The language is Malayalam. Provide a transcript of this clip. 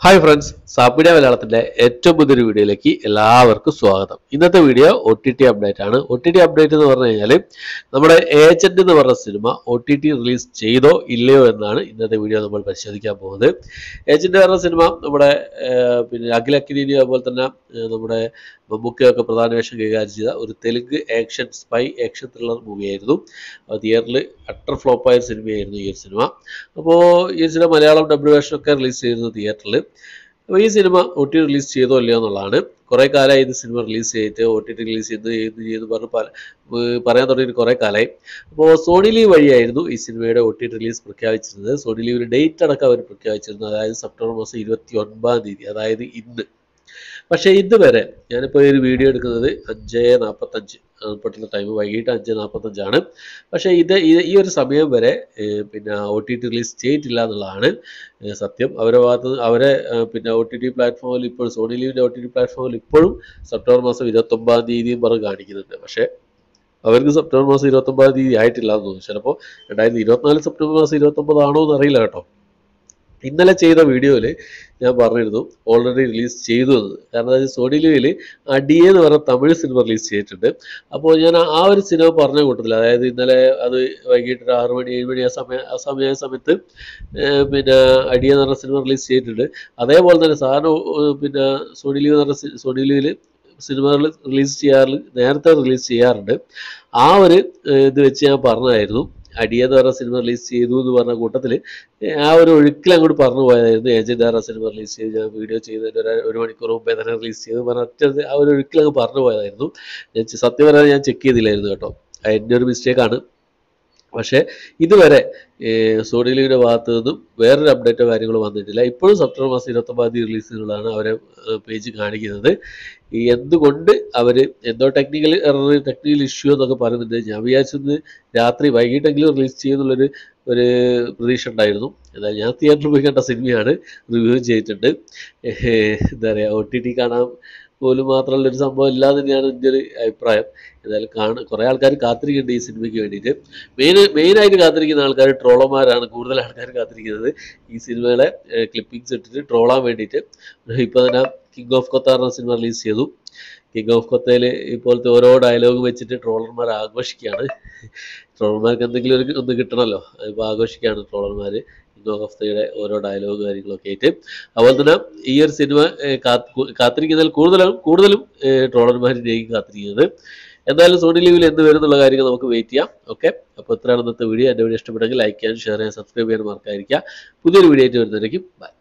ഹായ് ഫ്രണ്ട്സ് സാപ്പിഡിയ മലയാളത്തിന്റെ ഏറ്റവും പുതിയൊരു വീഡിയോയിലേക്ക് എല്ലാവർക്കും സ്വാഗതം ഇന്നത്തെ video O T T update ആണ് ഒ ടി ടി അപ്ഡേറ്റ് എന്ന് പറഞ്ഞു കഴിഞ്ഞാൽ നമ്മുടെ ഏജന്റ് എന്ന് പറഞ്ഞ cinema O T T release ചെയ്തോ ഇല്ലയോ എന്നാണ് ഇന്നത്തെ വീഡിയോ നമ്മൾ പരിശോധിക്കാൻ പോകുന്നത് ഏജന്റ് പറഞ്ഞ സിനിമ നമ്മുടെ ഏർ, പിന്നെ അഖിൽ അക്കിനി അതുപോലെ തന്നെ ഏർ, നമ്മുടെ മമ്മൂക്കയൊക്കെ പ്രധാന വേഷം കൈകാര്യം ചെയ്ത ഒരു Telugu action spy action thriller മൂവിയായിരുന്നു തിയേറ്ററിൽ അട്ടർ ഫ്ലോപ്പായ സിനിമയായിരുന്നു ഈ ഒരു സിനിമ അപ്പോൾ ഈ സിനിമ മലയാളം ഡബ്ല്യു വേഷനൊക്കെ റിലീസ് ചെയ്തിരുന്നു തിയേറ്ററിൽ അപ്പോൾ ഈ സിനിമ ഒ ടി റിലീസ് ചെയ്തോ ഇല്ലയോ എന്നുള്ളതാണ് കുറേ കാലമായി ഇത് സിനിമ റിലീസ് ചെയ്തിട്ട് ഒ ടി ടി റിലീസ് ചെയ്ത് ചെയ്ത് ചെയ്ത് പറഞ്ഞ് പല ഏർ പറയാൻ തുടങ്ങിയിട്ട് കുറേ കാലമായി അപ്പോൾ സോണി ലീവ് വഴിയായിരുന്നു ഈ സിനിമയുടെ ഒ ടി ടി റിലീസ് പ്രഖ്യാപിച്ചിരുന്നത് സോണി ലീവിന് ഡേറ്റ് അടക്കം അവർ പ്രഖ്യാപിച്ചിരുന്നു അതായത് സെപ്റ്റംബർ മാസം ഇരുപത്തി ഒൻപതാം തീയതി അതായത് ഇന്ന് പക്ഷേ ഇതുവരെ ഞാനിപ്പോൾ ഒരു വീഡിയോ എടുക്കുന്നത് അഞ്ച് നാൽപ്പത്തഞ്ച് പെട്ടെന്ന് ടൈം വൈകിട്ട് അഞ്ച് നാൽപ്പത്തഞ്ചാണ് പക്ഷേ ഇത് ഈ- ഈ ഒരു സമയം വരെ ഏർ പിന്നെ ഒ ടി ടി റിലീസ് ചെയ്തിട്ടില്ല എന്നുള്ളതാണ് ഏർ സത്യം അവരെ ഭാഗത്ത് നിന്ന് അവരെ ഏർ പിന്നെ ഒ ടി ടി പ്ലാറ്റ്ഫോമിൽ ഇപ്പോൾ സോണി ലീവിൻ്റെ ഒ ടി ടി പ്ലാറ്റ്ഫോമിൽ ഇപ്പോഴും സെപ്റ്റംബർ മാസം ഇരുപത്തൊമ്പതാം തീയതിയും പറഞ്ഞ് കാണിക്കുന്നുണ്ട് പക്ഷേ അവർക്ക് സെപ്റ്റംബർ മാസം ഇരുപത്തൊമ്പതാം തീയതി ആയിട്ടില്ല എന്ന് തോന്നുന്നു ചിലപ്പോൾ രണ്ടായിരത്തി ഇരുപത്തിനാല് സെപ്റ്റംബർ മാസം ഇരുപത്തൊമ്പതാണോ എന്ന് അറിയില്ല കേട്ടോ ഇന്നലെ ചെയ്ത വീഡിയോയിൽ ഞാൻ പറഞ്ഞിരുന്നു ഓൾറെഡി റിലീസ് ചെയ്തു എന്ന് കാരണം അതായത് സോണി ലീവിൽ അടിയെ എന്ന് പറഞ്ഞ തമിഴ് സിനിമ റിലീസ് ചെയ്തിട്ടുണ്ട് അപ്പോൾ ഞാൻ ആ- ആ ഒരു സിനിമ പറഞ്ഞ കൂട്ടത്തില്ല അതായത് ഇന്നലെ അത് വൈകിട്ട് ഒരു ആറ് മണി ഏഴ് മണി ആ സമയം ആ സമയ സമയത്ത് ഏർ പിന്നെ അടിയെ എന്ന് പറഞ്ഞ സിനിമ റിലീസ് ചെയ്തിട്ടുണ്ട് അതേപോലെ തന്നെ സാധാരണ ഏർ പിന്നെ സോണി ലീവ് എന്ന് പറഞ്ഞ സി- സോണി ലീവിൽ സിനിമകൾ റിലീസ് ചെയ്യാറ് നേരത്തെ റിലീസ് ചെയ്യാറുണ്ട് ആ ഒരു ഏർ ഇത് വെച്ച് ഞാൻ പറഞ്ഞതായിരുന്നു അടിയ എന്ന് പറഞ്ഞ സിനിമ റിലീസ് ചെയ്തു എന്ന് പറഞ്ഞ കൂട്ടത്തിൽ ആ ഒരു ഒഴുക്കിൽ അങ്ങോട്ട് പറഞ്ഞു പോയതായിരുന്നു ഏജന്റ് ആർ സിനിമ റിലീസ് ചെയ്ത് ഞാൻ വീഡിയോ ചെയ്തതിന് ഒരു ഒരു മണിക്കൂർ മുമ്പേ തന്നെ റിലീസ് ചെയ്ത് പറഞ്ഞ ഒറ്റ ഇത് ആ ഒരു ഒഴുക്കിൽ അങ്ങ് പറഞ്ഞു പോയതായിരുന്നു ഞാൻ ചെ- സത്യം പറയാൻ ഞാൻ ചെക്ക് ചെയ്തില്ലായിരുന്നു കേട്ടോ അത് എൻ്റെ ഒരു മിസ്റ്റേക്കാണ് പക്ഷേ ഇതുവരെ സോണി ലീവിൻ്റെ ഭാഗത്ത് നിന്നും വേറൊരു അപ്ഡേറ്റോ കാര്യങ്ങളോ വന്നിട്ടില്ല ഇപ്പോഴും സെപ്റ്റംബർ മാസം ഇരുപത്തൊമ്പതാം തീയതി റിലീസ് ചെയ്യുന്നതാണ് അവരെ പേജ് കാണിക്കുന്നത് ഈ എന്തുകൊണ്ട് അവർ എന്തോ ടെക്നിക്കൽ എറർ ടെക്നിക്കൽ ഇഷ്യൂ എന്നൊക്കെ പറയുന്നുണ്ട് ഞാൻ വിചാരിച്ചത് രാത്രി വൈകിട്ടെങ്കിലും റിലീസ് ചെയ്യുന്നുള്ളൊരു ഒരു പ്രതീക്ഷ ഉണ്ടായിരുന്നു എന്നാൽ ഞാൻ തിയേറ്ററിൽ പോയി കണ്ട സിനിമയാണ് റിവ്യൂ ചെയ്തിട്ടുണ്ട് ഏഹ് എന്താ പറയുക ഒ ടി ടി കാണാൻ പോലും മാത്രമുള്ള ഒരു സംഭവം ഇല്ല എന്ന് തന്നെയാണ് എൻ്റെ ഒരു അഭിപ്രായം എന്തായാലും കാണ കുറേ ആൾക്കാർ കാത്തിരിക്കുന്നുണ്ട് ഈ സിനിമയ്ക്ക് വേണ്ടിയിട്ട് മെയിൻ മെയിനായിട്ട് കാത്തിരിക്കുന്ന ആൾക്കാർ ട്രോളർമാരാണ് കൂടുതൽ ആൾക്കാർ കാത്തിരിക്കുന്നത് ഈ സിനിമയുടെ ക്ലിപ്പിങ്സ് ഇട്ടിട്ട് ട്രോളാൻ വേണ്ടിയിട്ട് ഇപ്പോൾ തന്നെ കിങ് ഓഫ് കൊത്ത എന്ന സിനിമ റിലീസ് ചെയ്തു കിങ് ഓഫ് കൊത്തയിൽ ഇപ്പോഴത്തെ ഓരോ ഡയലോഗ് വെച്ചിട്ട് ട്രോളർമാർ ആഘോഷിക്കുകയാണ് ട്രോളർമാർക്ക് എന്തെങ്കിലും ഒരു ഒന്ന് കിട്ടണമല്ലോ ഇപ്പോൾ ആഘോഷിക്കുകയാണ് ട്രോളർമാർ കിങ് ഓഫ് കൊത്തയുടെ ഓരോ ഡയലോഗ് കാര്യങ്ങളൊക്കെ ആയിട്ട് അതുപോലെ തന്നെ ഈ ഒരു സിനിമ ഏഹ്, കാത്ത് കാത്തിരിക്കുന്നതിൽ കൂടുതലും കൂടുതലും ട്രോളർമാരിൻ്റെയും കാത്തിരിക്കുന്നത് എന്തായാലും സോണി ലീവിൽ എന്ത് വരും എന്നുള്ള കാര്യങ്ങൾ നമുക്ക് വെയിറ്റ് ചെയ്യാം ഓക്കെ അപ്പോൾ ഇത്രയാണ് ഇന്നത്തെ വീഡിയോ എൻ്റെ വീഡിയോ ഇഷ്ടപ്പെട്ടെങ്കിൽ ലൈക്ക് ചെയ്യാനും ഷെയർ ചെയ്യാൻ സബ്സ്ക്രൈബ് ചെയ്യാൻ മറക്കാതിരിക്കുക പുതിയൊരു വീഡിയോ ആയിട്ട് വരുന്നതായിരിക്കും ബൈ